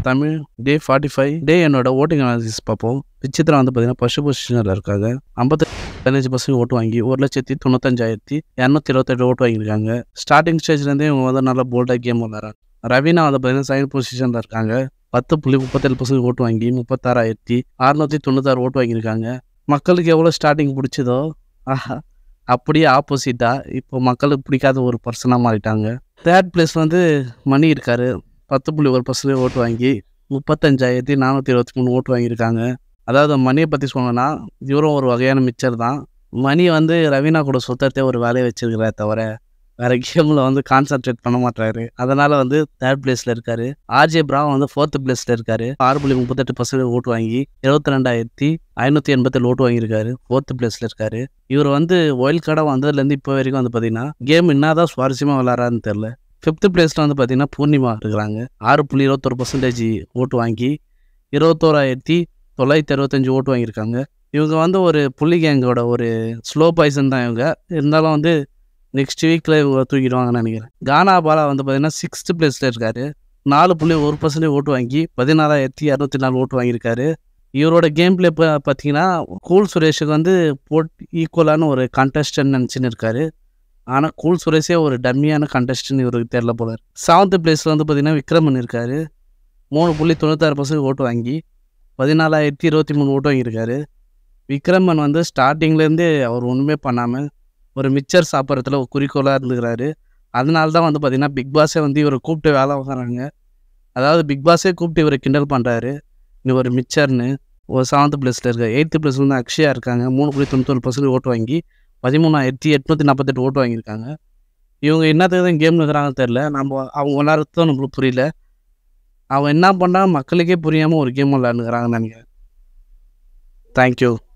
Tamil day forty five day என்னோட voting analysis பார்ப்போம் விசித்திரம் வந்து பார்த்தீங்கன்னா ஃபர்ஸ்ட் பொசிஷனில் இருக்காங்க ஐம்பத்தி பதினஞ்சு பர்சன்ட் ஓட்டு வாங்கி ஒரு லட்சத்தி தொண்ணூத்தஞ்சாயிரத்தி இரநூத்தி இருபத்தெட்டு ஓட்டு வாங்கியிருக்காங்க ஸ்டார்டிங் ஸ்டேஜ்லேருந்தே இவங்க வந்து நல்லா போல்டாக கேம் விளாட்றாங்க ரவீனா வந்து பார்த்தீங்கன்னா செகண்ட் பொசிஷனில் இருக்காங்க பத்து புள்ளி முப்பத்தேழு பர்சன்ட் ஓட்டு வாங்கி முப்பத்தாறாயிரத்தி அறுநூத்தி தொண்ணூத்தாறு ஓட்டு வாங்கியிருக்காங்க மக்களுக்கு எவ்வளோ ஸ்டார்டிங் பிடிச்சதோ ஆஹா அப்படியே ஆப்போசிட்டாக இப்போ மக்களுக்கு பிடிக்காத ஒரு பர்சனாக மாறிட்டாங்க தேர்ட் பிளேஸ் வந்து மணி இருக்காரு பத்து புள்ளி ஒரு பர்சன்ட் ஓட்டு வாங்கி முப்பத்தஞ்சாயிரத்தி நானூற்றி இருபத்தி மூணு ஓட்டு வாங்கியிருக்காங்க அதாவது மணியை பற்றி சொல்லணும்னா இவரும் ஒரு வகையான மிச்சர் தான் மணி வந்து ரவீனா கூட சுத்தத்தே ஒரு வேலையை வச்சிருக்கிறார் தவிர வேற கேமில் வந்து கான்சென்ட்ரேட் பண்ண மாட்டாரு அதனால வந்து தேர்ட் பிளேஸில் இருக்காரு ஆர்ஜே பிரா வந்து ஃபோர்த் பிளேஸில் இருக்காரு ஆறு புள்ளி முப்பத்தெட்டு பர்சன்ட் ஓட்டு வாங்கி இருபத்தி ரெண்டாயிரத்தி ஐநூற்றி எண்பத்தேழு ஓட்டு வாங்கியிருக்காரு ஃபோர்த் பிளேஸில் இருக்காரு இவர் வந்து ஒயில் கார்டாக வந்ததுலேருந்து இப்போ வரைக்கும் வந்து பார்த்தீங்கன்னா கேம் என்னதான் சுவாரஸ்யமாக விளாட்றாருன்னு தெரில ஃபிஃப்த் பிளேஸில் வந்து பார்த்தீங்கன்னா பூர்ணிமா இருக்கிறாங்க ஆறு புள்ளி இருபத்தொரு பர்சன்டேஜ் ஓட்டு வாங்கி இருபத்தோராயிரத்தி தொள்ளாயிரத்தி அறுபத்தஞ்சு ஓட்டு வாங்கியிருக்காங்க இவங்க வந்து ஒரு புள்ளி கேங்கோட ஒரு ஸ்லோ பாய்சன் தான் இவங்க இருந்தாலும் வந்து நெக்ஸ்ட் வீக்கில் இவங்க தூக்கிடுவாங்கன்னு நினைக்கிறேன் கானா பாலா வந்து பார்த்தீங்கன்னா சிக்ஸ்த் பிளேஸில் இருக்காரு நாலு புள்ளி ஒரு பர்சன்டேஜ் ஓட்டு வாங்கி பதினாறாயிரத்தி இரநூத்தி நாலு ஓட்டு வாங்கியிருக்காரு இவரோட கேம் பிளே பார்த்தீங்கன்னா கூல் சுரேஷுக்கு வந்து போட் ஈக்குவலான ஒரு கண்டஸ்டன்ட் நினச்சின்னு இருக்காரு ஆனால் கூல் சுரேஷே ஒரு டம்மியான கண்டஸ்டன்ட் இவருக்கு தெரில போல செவன்த் பிளேஸில் வந்து பார்த்தீங்கன்னா விக்ரமன் இருக்காரு மூணு புள்ளி தொண்ணூத்தாறு பர்சன்ட் ஓட்டு வாங்கி பதினாலாயிரத்தி இருபத்தி மூணு ஓட்டு வாங்கியிருக்காரு விக்ரமன் வந்து ஸ்டார்டிங்லேருந்தே அவர் ஒன்றுமே பண்ணாமல் ஒரு மிச்சர் சாப்பிட்றதுல ஒரு குறிக்கோளாக இருந்துக்கிறாரு அதனால தான் வந்து பார்த்திங்கன்னா பிக் பாஸே வந்து இவரை கூப்பிட்டு வேலை வாங்குறாங்க அதாவது பிக் பாஸே கூப்பிட்டு இவரை கிண்டல் பண்ணுறாரு நீ ஒரு மிச்சர்னு ஒரு செவன்த் பிளேஸில் இருக்க எயித்து பிளேஸில் வந்து அக்ஷயா இருக்காங்க மூணு புள்ளி தொண்ணூத்தொரு பர்சன்ட் ஓட்டு வாங்கி பதிமூணாயிரத்தி எட்நூற்றி நாற்பத்தெட்டு ஓட்டு வாங்கியிருக்காங்க இவங்க என்னத்துக்கு தான் கேம் இருக்கிறாங்கன்னு தெரில நம்ம அவங்க விளாட்றதும் நம்மளுக்கு புரியல அவங்க என்ன பண்ணால் மக்களுக்கே புரியாமல் ஒரு கேம் விளாண்டுக்கிறாங்கன்னு நினைக்கிறேன் தேங்க்யூ